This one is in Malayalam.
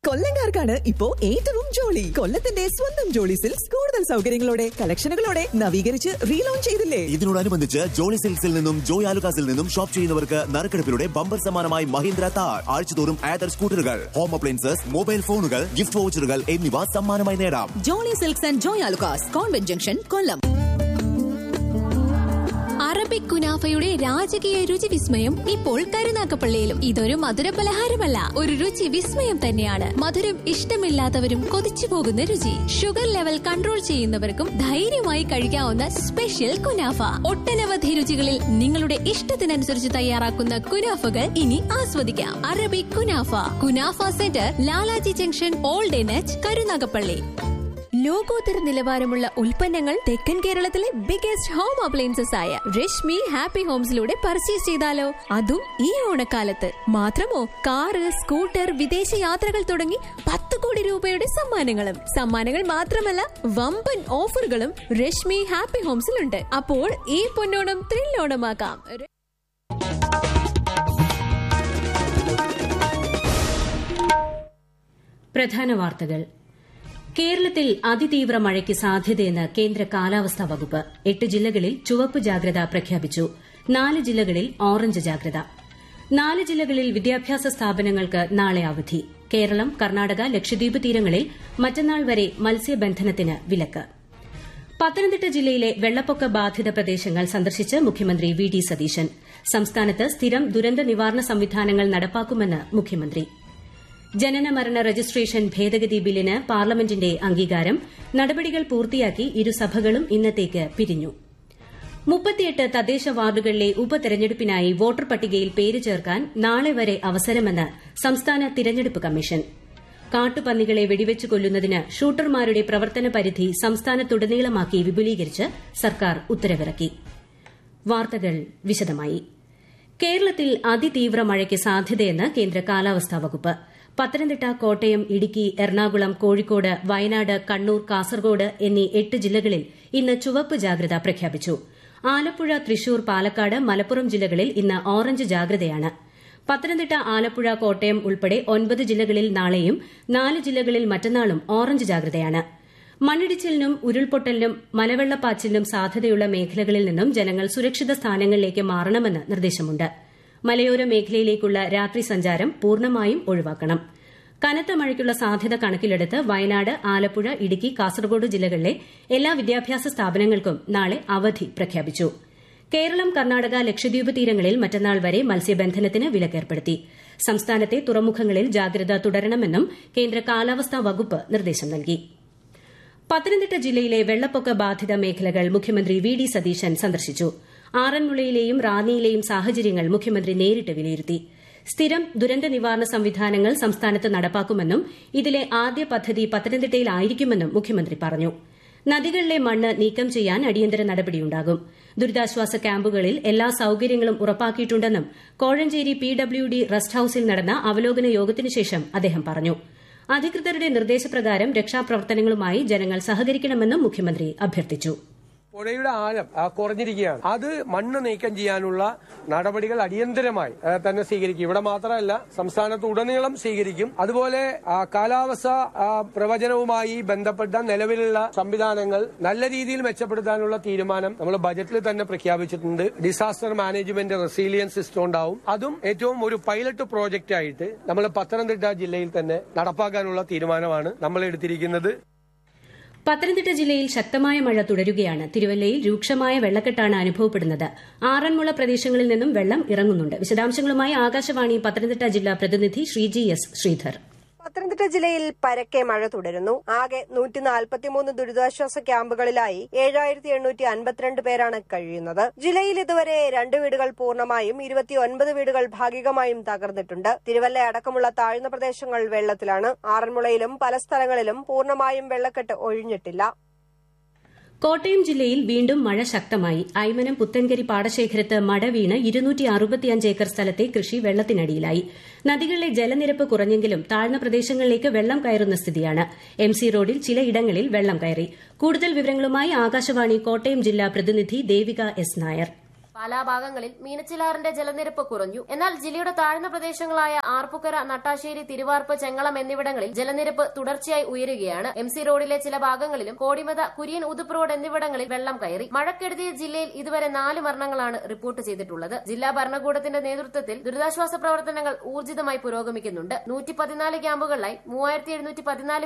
കൊല്ലങ്കാർക്കാണ് ഇപ്പോ ഏറ്റവും ജോളി കൊല്ലത്തിന്റെ സ്വന്തം ജോളി സിൽക്സ് കൂടുതൽ സൗകര്യങ്ങളോടെ കളക്ഷനുകളോടെ നവീകരിച്ച് റീലോഞ്ച് ചെയ്തില്ലേ ഇതിനോടനുബന്ധിച്ച് ജോളി സിൽക്സിൽ നിന്നും ജോയ് ആലുകാസിൽ നിന്നും ഷോപ്പ് ചെയ്യുന്നവർക്ക് നറുക്കെടുപ്പിലൂടെ ബമ്പർ സമ്മാനമായി മഹീന്ദ്ര താർ ആഴ്ചതോറും ആദർ സ്കൂട്ടറുകൾ ഹോം അപ്ലയൻസസ് മൊബൈൽ ഫോണുകൾ ഗിഫ്റ്റ് വൗച്ചറുകൾ എന്നിവ സമ്മാനമായി നേടാം Jolly Silks and Joy Alukkas convent junction Kollam Arabic കുനാഫയുടെ രാജകീയ രുചി വിസ്മയം ഇപ്പോൾ കരുനാക്കപ്പള്ളിയിലും ഇതൊരു മധുര പലഹാരമല്ല ഒരു രുചി വിസ്മയം തന്നെയാണ് മധുരം ഇഷ്ടമില്ലാത്തവരും കൊതിച്ചു പോകുന്ന രുചി ഷുഗർ ലെവൽ കൺട്രോൾ ചെയ്യുന്നവർക്കും ധൈര്യമായി കഴിക്കാവുന്ന സ്പെഷ്യൽ കുനാഫ ഒട്ടനവധി രുചികളിൽ നിങ്ങളുടെ ഇഷ്ടത്തിനനുസരിച്ച് തയ്യാറാക്കുന്ന കുനാഫകൾ ഇനി ആസ്വദിക്കാം Arabic kunafa kunafa centre Lalaji junction old NH Karunagappally ലോകോത്തര നിലവാരമുള്ള ഉൽപ്പന്നങ്ങൾ തെക്കൻ കേരളത്തിലെ ബിഗസ്റ്റ് ഹോം അപ്ലയൻസസ് ആയ രശ്മി ഹാപ്പി ഹോംസിലൂടെ പർച്ചേസ് ചെയ്താലോ അതും ഈ ഓണക്കാലത്ത് മാത്രമോ കാറ് സ്കൂട്ടർ വിദേശ യാത്രകൾ തുടങ്ങി പത്ത് കോടി രൂപയുടെ സമ്മാനങ്ങളും സമ്മാനങ്ങൾ മാത്രമല്ല വമ്പൻ ഓഫറുകളും രശ്മി ഹാപ്പി ഹോംസിലുണ്ട് അപ്പോൾ ഈ പൊന്നോണം ത്രില്ലോണമാക്കാം പ്രധാന വാർത്തകൾ കേരളത്തിൽ അതിതീവ്ര മഴയ്ക്ക് സാധ്യതയെന്ന് കേന്ദ്ര കാലാവസ്ഥാ വകുപ്പ് എട്ട് ജില്ലകളിൽ ചുവപ്പ് ജാഗ്രത പ്രഖ്യാപിച്ചു നാല് ജില്ലകളിൽ ഓറഞ്ച് ജാഗ്രത നാല് ജില്ലകളിൽ വിദ്യാഭ്യാസ സ്ഥാപനങ്ങൾക്ക് നാളെ അവധി കേരളം കർണാടക ലക്ഷദ്വീപ് തീരങ്ങളിൽ മറ്റന്നാൾ വരെ മത്സ്യബന്ധനത്തിന് വിലക്ക് പത്തനംതിട്ട ജില്ലയിലെ വെള്ളപ്പൊക്ക ബാധിത പ്രദേശങ്ങൾ സന്ദർശിച്ച് മുഖ്യമന്ത്രി വി ഡി സതീശൻ സംസ്ഥാനത്ത് സ്ഥിരം ദുരന്ത നിവാരണ സംവിധാനങ്ങൾ നടപ്പാക്കുമെന്ന് മുഖ്യമന്ത്രി ജനന മരണ രജിസ്ട്രേഷൻ ഭേദഗതി ബില്ലിന് പാർലമെന്റിന്റെ അംഗീകാരം നടപടികൾ പൂർത്തിയാക്കി ഇരുസഭകളും ഇന്നത്തേക്ക് പിരിഞ്ഞു മുപ്പത്തിയെട്ട് തദ്ദേശ വാർഡുകളിലെ ഉപതെരഞ്ഞെടുപ്പിനായി വോട്ടർ പട്ടികയിൽ പേര് ചേർക്കാൻ നാളെ വരെ അവസരമെന്ന് സംസ്ഥാന തിരഞ്ഞെടുപ്പ് കമ്മീഷൻ കാട്ടുപന്നികളെ വെടിവെച്ച് കൊല്ലുന്നതിന് ഷൂട്ടർമാരുടെ പ്രവർത്തന പരിധി സംസ്ഥാനത്തുടനീളമാക്കി വിപുലീകരിച്ച് സർക്കാർ ഉത്തരവിറക്കി വാർത്തകൾ വിശദമായി കേരളത്തിൽ അതിതീവ്ര മഴയ്ക്ക് സാധ്യതയെന്ന് കേന്ദ്ര കാലാവസ്ഥാ വകുപ്പ് പത്തനംതിട്ട കോട്ടയം ഇടുക്കി എറണാകുളം കോഴിക്കോട് വയനാട് കണ്ണൂർ കാസർഗോഡ് എന്നീ എട്ട് ജില്ലകളിൽ ഇന്ന് ചുവപ്പ് ജാഗ്രത പ്രഖ്യാപിച്ചു ആലപ്പുഴ തൃശൂർ പാലക്കാട് മലപ്പുറം ജില്ലകളിൽ ഇന്ന് ഓറഞ്ച് ജാഗ്രതയാണ് പത്തനംതിട്ട ആലപ്പുഴ കോട്ടയം ഉൾപ്പെടെ ഒൻപത് ജില്ലകളിൽ നാളെയും നാല് ജില്ലകളിൽ മറ്റന്നാളും ഓറഞ്ച് ജാഗ്രതയാണ് മണ്ണിടിച്ചിലിനും ഉരുൾപൊട്ടലിനും മലവെള്ളപ്പാച്ചിലിനും സാധ്യതയുള്ള മേഖലകളിൽ നിന്നും ജനങ്ങൾ സുരക്ഷിത സ്ഥാനങ്ങളിലേക്ക് മാറണമെന്ന് നിർദ്ദേശമുണ്ട് മലയോര മേഖലയിലേക്കുള്ള രാത്രി സഞ്ചാരം പൂർണ്ണമായും ഒഴിവാക്കണം കനത്ത മഴയ്ക്കുള്ള സാധ്യത കണക്കിലെടുത്ത് വയനാട് ആലപ്പുഴ ഇടുക്കി കാസർഗോഡ് ജില്ലകളിലെ എല്ലാ വിദ്യാഭ്യാസ സ്ഥാപനങ്ങൾക്കും നാളെ അവധി പ്രഖ്യാപിച്ചു കേരളം കർണാടക ലക്ഷദ്വീപ് തീരങ്ങളിൽ മറ്റന്നാൾ വരെ മത്സ്യബന്ധനത്തിന് വിലക്കേർപ്പെടുത്തി സംസ്ഥാനത്തെ തുറമുഖങ്ങളിൽ ജാഗ്രത തുടരണമെന്നും കേന്ദ്ര കാലാവസ്ഥാ വകുപ്പ് നിർദ്ദേശം നൽകി പത്തനംതിട്ട ജില്ലയിലെ വെള്ളപ്പൊക്ക ബാധിത മേഖലകൾ മുഖ്യമന്ത്രി വി ഡി സതീശൻ സന്ദർശിച്ചു ആറന്മുളയിലെയും റാന്നിയിലെയും സാഹചര്യങ്ങൾ മുഖ്യമന്ത്രി നേരിട്ട് വിലയിരുത്തി സ്ഥിരം ദുരന്ത നിവാരണ സംവിധാനങ്ങൾ സംസ്ഥാനത്ത് നടപ്പാക്കുമെന്നും ഇതിലെ ആദ്യ പദ്ധതി പത്തനംതിട്ടയിലായിരിക്കുമെന്നും മുഖ്യമന്ത്രി പറഞ്ഞു നദികളിലെ മണ്ണ് നീക്കം ചെയ്യാൻ അടിയന്തര നടപടിയുണ്ടാകും ദുരിതാശ്വാസ ക്യാമ്പുകളിൽ എല്ലാ സൌകര്യങ്ങളും ഉറപ്പാക്കിയിട്ടുണ്ടെന്നും Kozhencherry P W D rest ഹൌസിൽ നടന്ന അവലോകന യോഗത്തിനുശേഷം അദ്ദേഹം പറഞ്ഞു അധികൃതരുടെ നിർദ്ദേശപ്രകാരം രക്ഷാപ്രവർത്തനങ്ങളുമായി ജനങ്ങൾ സഹകരിക്കണമെന്നും മുഖ്യമന്ത്രി അഭ്യർത്ഥിച്ചു പുഴയുടെ ആഴം ആ, കുറഞ്ഞിരിക്കുകയാണ് അത് മണ്ണ് നീക്കം ചെയ്യാനുള്ള നടപടികൾ അടിയന്തരമായി ആ, തന്നെ സ്വീകരിക്കും ഇവിടെ മാത്രമല്ല സംസ്ഥാനത്ത് ഉടനീളം സ്വീകരിക്കും അതുപോലെ ആ, കാലാവസ്ഥ ആ, പ്രവചനവുമായി ബന്ധപ്പെട്ട നിലവിലുള്ള സംവിധാനങ്ങൾ നല്ല രീതിയിൽ മെച്ചപ്പെടുത്താനുള്ള തീരുമാനം നമ്മൾ ബജറ്റിൽ തന്നെ പ്രഖ്യാപിച്ചിട്ടുണ്ട് ഡിസാസ്റ്റർ മാനേജ്മെന്റ് റെസീലിയൻസ് സിസ്റ്റം ഉണ്ടാവും അതും ഏറ്റവും ഒരു പൈലറ്റ് പ്രോജക്റ്റ് ആയിട്ട് നമ്മൾ പത്തനംതിട്ട ജില്ലയിൽ തന്നെ നടപ്പാക്കാനുള്ള തീരുമാനമാണ് നമ്മൾ എടുത്തിരിക്കുന്നത് പത്തനംതിട്ട ജില്ലയിൽ ശക്തമായ മഴ തുടരുകയാണ് തിരുവല്ലയിൽ രൂക്ഷമായ വെള്ളക്കെട്ടാണ് അനുഭവപ്പെടുന്നത് ആറന്മുള പ്രദേശങ്ങളിൽ നിന്നും വെള്ളം ഇറങ്ങുന്നുണ്ട് വിശദാംശങ്ങളുമായി ആകാശവാണി പത്തനംതിട്ട ജില്ലാ പ്രതിനിധി ശ്രീജി എസ് ശ്രീധർ പത്തനംതിട്ട ജില്ലയിൽ പരക്കെ മഴ തുടരുന്നു ആകെ നൂറ്റി നാൽപ്പത്തിമൂന്ന് ദുരിതാശ്വാസ ക്യാമ്പുകളിലായി ഏഴായിരത്തി എണ്ണൂറ്റി അൻപത്തിരണ്ട് പേരാണ് കഴിയുന്നത് ജില്ലയിൽ ഇതുവരെ രണ്ട് വീടുകൾ പൂർണ്ണമായും ഇരുപത്തിയൊൻപത് വീടുകൾ ഭാഗികമായും തകർന്നിട്ടുണ്ട് തിരുവല്ല അടക്കമുള്ള താഴ്ന്ന പ്രദേശങ്ങൾ വെള്ളത്തിലാണ് ആറന്മുളയിലും പല സ്ഥലങ്ങളിലും പൂർണ്ണമായും വെള്ളക്കെട്ട് ഒഴിഞ്ഞിട്ടില്ല കോട്ടയം ജില്ലയിൽ വീണ്ടും മഴ ശക്തമായി ഐമനം പുത്തൻകരി പാടശേഖരത്ത് മട വീണ് ഇരുന്നൂറ്റി അറുപത്തിയഞ്ച് ഏക്കർ സ്ഥലത്തെ കൃഷി വെള്ളത്തിനടിയിലായി നദികളിലെ ജലനിരപ്പ് കുറഞ്ഞെങ്കിലും താഴ്ന്ന പ്രദേശങ്ങളിലേക്ക് വെള്ളം കയറുന്ന സ്ഥിതിയാണ് എം സി റോഡിൽ ചിലയിടങ്ങളിൽ വെള്ളം കയറി കൂടുതൽ വിവരങ്ങളുമായി ആകാശവാണി കോട്ടയം ജില്ലാ പ്രതിനിധി ദേവിക എസ് നായർ പാലാഭാഗങ്ങളിൽ മീനച്ചിലാറിന്റെ ജലനിരപ്പ് കുറഞ്ഞു എന്നാൽ ജില്ലയുടെ താഴ്ന്ന പ്രദേശങ്ങളായ ആർപ്പുക്കര നട്ടാശ്ശേരി തിരുവാർപ്പ് ചെങ്ങളം എന്നിവിടങ്ങളിൽ ജലനിരപ്പ് തുടർച്ചയായി ഉയരുകയാണ് എം സി റോഡിലെ ചില ഭാഗങ്ങളിലും കോടിമത കുര്യൻ ഉതുപ്പ് റോഡ് എന്നിവിടങ്ങളിൽ വെള്ളം കയറി മഴക്കെടുതിയ ജില്ലയിൽ ഇതുവരെ നാല് മരണങ്ങളാണ് റിപ്പോർട്ട് ചെയ്തിട്ടുള്ളത് ജില്ലാ ഭരണകൂടത്തിന്റെ നേതൃത്വത്തിൽ ദുരിതാശ്വാസ പ്രവർത്തനങ്ങൾ ഊർജിതമായി പുരോഗമിക്കുന്നുണ്ട് നൂറ്റി പതിനാല് ക്യാമ്പുകളിലായി മൂവായിരത്തി എഴുന്നൂറ്റി പതിനാല്